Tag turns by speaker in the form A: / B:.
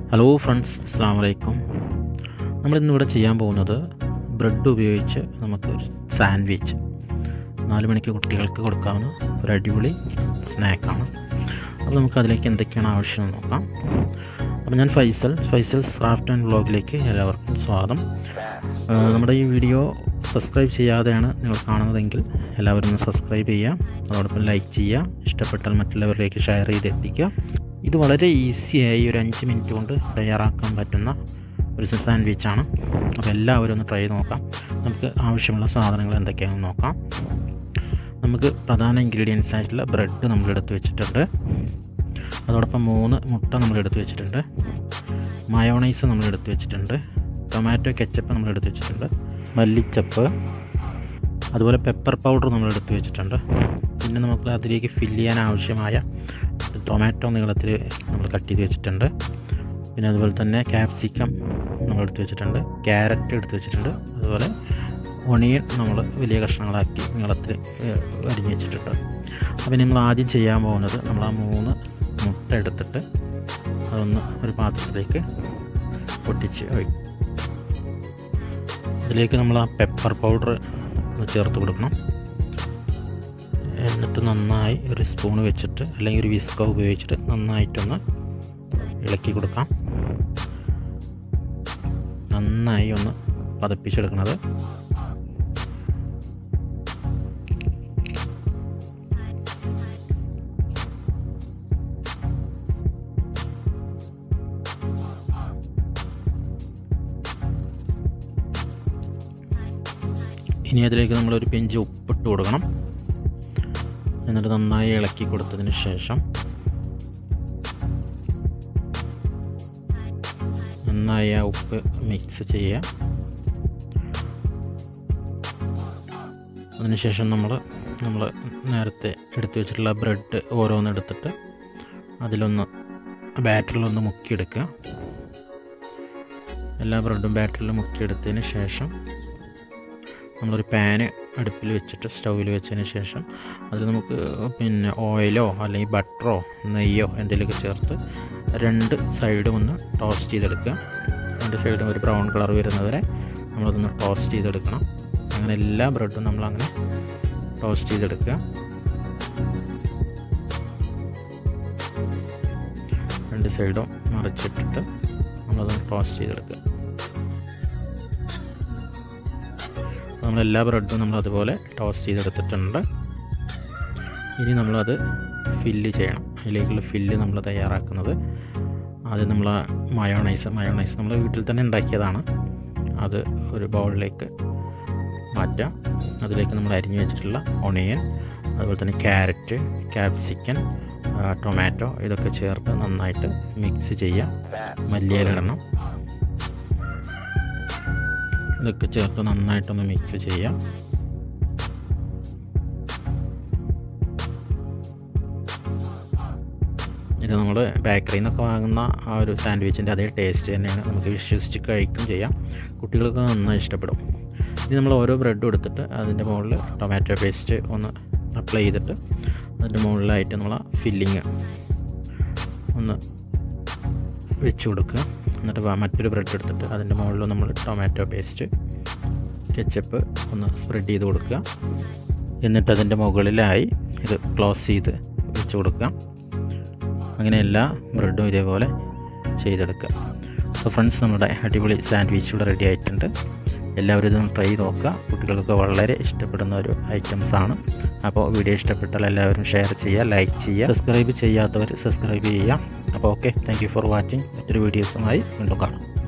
A: hello friends അസ്സാം വലൈക്കും നമ്മളിന്നിവിടെ ചെയ്യാൻ പോകുന്നത് ബ്രെഡ് ഉപയോഗിച്ച് നമുക്ക് ഒരു സാൻഡ്വിച്ച് നാല് മണിക്ക് കുട്ടികൾക്ക് കൊടുക്കാവുന്ന ഒരു അടിപൊളി സ്നാക്കാണ് അപ്പോൾ നമുക്ക് അതിലേക്ക് എന്തൊക്കെയാണ് ആവശ്യമെന്ന് നോക്കാം അപ്പോൾ ഞാൻ ഫൈസൽ ഫൈസൽസ് ക്രാഫ്റ്റ് ആൻഡ് വ്ളോഗിലേക്ക് എല്ലാവർക്കും സ്വാഗതം ആ, നമ്മുടെ ഈ വീഡിയോ സബ്സ്ക്രൈബ് ചെയ്യാതെയാണ് നിങ്ങൾ കാണുന്നതെങ്കിൽ എല്ലാവരും ഒന്ന് സബ്സ്ക്രൈബ് ചെയ്യുക അതോടൊപ്പം ലൈക്ക് ചെയ്യുക ഇഷ്ടപ്പെട്ടാൽ മറ്റുള്ളവരിലേക്ക് ഷെയർ ചെയ്ത് എത്തിക്കുക ഇത് വളരെ ഈസിയായി ഒരു അഞ്ച് മിനിറ്റ് കൊണ്ട് തയ്യാറാക്കാൻ പറ്റുന്ന ഒരു സാൻഡ്വിച്ചാണ് അപ്പോൾ എല്ലാവരും ഒന്ന് ട്രൈ ചെയ്ത് നോക്കാം നമുക്ക് ആവശ്യമുള്ള സാധനങ്ങൾ എന്തൊക്കെയാണെന്ന് നോക്കാം നമുക്ക് പ്രധാന ഇൻഗ്രീഡിയൻസ് ആയിട്ടുള്ള ബ്രെഡ് നമ്മൾ എടുത്ത് വെച്ചിട്ടുണ്ട് അതോടൊപ്പം മൂന്ന് മുട്ട നമ്മൾ എടുത്ത് വെച്ചിട്ടുണ്ട് മയോണൈസ് നമ്മൾ എടുത്ത് വെച്ചിട്ടുണ്ട് ടൊമാറ്റോ കെച്ചപ്പ് നമ്മൾ എടുത്ത് വെച്ചിട്ടുണ്ട് മല്ലിച്ചപ്പ് അതുപോലെ പെപ്പർ പൗഡർ നമ്മൾ എടുത്ത് വെച്ചിട്ടുണ്ട് പിന്നെ നമുക്ക് അതിലേക്ക് ഫില്ല് ചെയ്യാൻ ആവശ്യമായ ടൊമാറ്റോ നീളത്തിൽ നമ്മൾ കട്ട് ചെയ്ത് വെച്ചിട്ടുണ്ട് പിന്നെ അതുപോലെ തന്നെ ക്യാപ്സിക്കം നമ്മൾ എടുത്ത് വെച്ചിട്ടുണ്ട് ക്യാരറ്റ് എടുത്ത് വെച്ചിട്ടുണ്ട് അതുപോലെ ഒണിയൻ നമ്മൾ വലിയ കഷ്ണങ്ങളാക്കി നീളത്തിൽ ഏഹ്, അരിഞ്ഞ് വെച്ചിട്ടുണ്ട് അപ്പോൾ നമ്മൾ ആദ്യം ചെയ്യാൻ പോകുന്നത് നമ്മൾ ആ മൂന്ന് മുട്ട എടുത്തിട്ട് അതൊന്ന് ഒരു പാത്രത്തിലേക്ക് പൊട്ടിച്ച് വയ്ക്കും അതിലേക്ക് നമ്മൾ ആ പെപ്പർ പൗഡർ ചേർത്ത് കൊടുക്കണം എന്നിട്ട് നന്നായി ഒരു സ്പൂൺ വെച്ചിട്ട് അല്ലെങ്കിൽ ഒരു വിസ്കോ ഉപയോഗിച്ചിട്ട് നന്നായിട്ടൊന്ന് ഇളക്കി കൊടുക്കാം നന്നായി ഒന്ന് പതപ്പിച്ചെടുക്കുന്നത് ഇനി അതിലേക്ക് നമ്മളൊരു പിഞ്ച് ഉപ്പിട്ട് കൊടുക്കണം എന്നിട്ട് നന്നായി ഇളക്കി കൊടുത്തതിന് ശേഷം നന്നായി ആ ഉപ്പ് മിക്സ് ചെയ്യുക അതിനുശേഷം നമ്മൾ നമ്മൾ നേരത്തെ എടുത്തു വെച്ചിട്ടുള്ള ബ്രെഡ് ഓരോന്ന് എടുത്തിട്ട് അതിലൊന്ന് ബാറ്ററിലൊന്ന് മുക്കിയെടുക്കുക എല്ലാ ബ്രെഡും ബാറ്ററിൽ മുക്കിയെടുത്തതിന് ശേഷം നമ്മളൊരു പാന് അടുപ്പിൽ വെച്ചിട്ട് സ്റ്റൗവിൽ വെച്ചതിന് ശേഷം അതിൽ നമുക്ക് പിന്നെ ഓയിലോ അല്ലെങ്കിൽ ബട്ടറോ നെയ്യോ എന്തെങ്കിലുമൊക്കെ ചേർത്ത് രണ്ട് സൈഡും ഒന്ന് ടോസ്റ്റ് ചെയ്തെടുക്കുക രണ്ട് സൈഡും ഒരു ബ്രൗൺ കളർ വരുന്നവരെ നമ്മളതൊന്ന് ടോസ്റ്റ് ചെയ്തെടുക്കണം അങ്ങനെ എല്ലാ ബ്രെഡും നമ്മളങ്ങനെ ടോസ്റ്റ് ചെയ്തെടുക്കുക രണ്ട് സൈഡും മറിച്ചിട്ടിട്ട് നമ്മളതൊന്ന് ടോസ്റ്റ് ചെയ്തെടുക്കുക നമ്മൾ എല്ലാ ബ്രെഡും നമ്മൾ അതുപോലെ ടോസ്റ്റ് ചെയ്തെടുത്തിട്ടുണ്ട് ഇനി നമ്മളത് ഫില്ല് ചെയ്യണം അതിലേക്കുള്ള ഫില്ല് നമ്മൾ തയ്യാറാക്കുന്നത് ആദ്യം നമ്മൾ മയോണൈസ് മയോണൈസ് നമ്മൾ വീട്ടിൽ തന്നെ ഉണ്ടാക്കിയതാണ് അത് ഒരു ബൗളിലേക്ക് മാറ്റാം അതിലേക്ക് നമ്മൾ അരിഞ്ഞു വെച്ചിട്ടുള്ള ഒണിയൻ അതുപോലെ തന്നെ ക്യാരറ്റ് ക്യാപ്സിക്കൻ ടൊമാറ്റോ ഇതൊക്കെ ചേർത്ത് നന്നായിട്ട് മിക്സ് ചെയ്യാം മല്ലിയിലിടണം ഇതൊക്കെ ചേർത്ത് നന്നായിട്ടൊന്ന് മിക്സ് ചെയ്യാം ഇത് നമ്മൾ ബേക്കറിയിൽ നിന്നൊക്കെ വാങ്ങുന്ന ആ ഒരു സാൻഡ്വിച്ചിൻ്റെ അതേ ടേസ്റ്റ് തന്നെയാണ് നമുക്ക് വിശ്വസിച്ച് കഴിക്കും ചെയ്യാം കുട്ടികൾക്ക് നന്നായി ഇഷ്ടപ്പെടും ഇനി നമ്മൾ ഓരോ ബ്രെഡും എടുത്തിട്ട് അതിൻ്റെ മുകളിൽ ടൊമാറ്റോ പേസ്റ്റ് ഒന്ന് അപ്ലൈ ചെയ്തിട്ട് അതിൻ്റെ മുകളിലായിട്ട് നമ്മൾ ആ ഫില്ലിങ് ഒന്ന് വെച്ച് കൊടുക്കുക എന്നിട്ട് വ- മറ്റൊരു ബ്രെഡ് എടുത്തിട്ട് അതിൻ്റെ മുകളിൽ നമ്മൾ ടൊമാറ്റോ പേസ്റ്റ് കെച്ചപ്പ് ഒന്ന് സ്പ്രെഡ് ചെയ്ത് കൊടുക്കുക എന്നിട്ട് അതിൻ്റെ മുകളിലായി ഇത് ക്ലോസ് ചെയ്ത് വെച്ച് കൊടുക്കുക അങ്ങനെ എല്ലാ ബ്രെഡും ഇതേപോലെ ചെയ്തെടുക്കുക അപ്പോൾ ഫ്രണ്ട്സ് നമ്മുടെ അടിപൊളി സാൻഡ്വിച്ച് ഇവിടെ റെഡി ആയിട്ടുണ്ട് എല്ലാവരും ഇതൊന്ന് ട്രൈ ചെയ്ത് നോക്കുക കുട്ടികൾക്ക് വളരെ ഇഷ്ടപ്പെടുന്ന ഒരു ഐറ്റംസ് ആണ് അപ്പോൾ വീഡിയോ ഇഷ്ടപ്പെട്ടാൽ എല്ലാവരും ഷെയർ ചെയ്യുക ലൈക്ക് ചെയ്യുക സബ്സ്ക്രൈബ് ചെയ്യാത്തവർ സബ്സ്ക്രൈബ് ചെയ്യുക അപ്പോൾ okay thank you for watching മറ്റൊരു വീഡിയോസുമായി വീണ്ടും കാണാം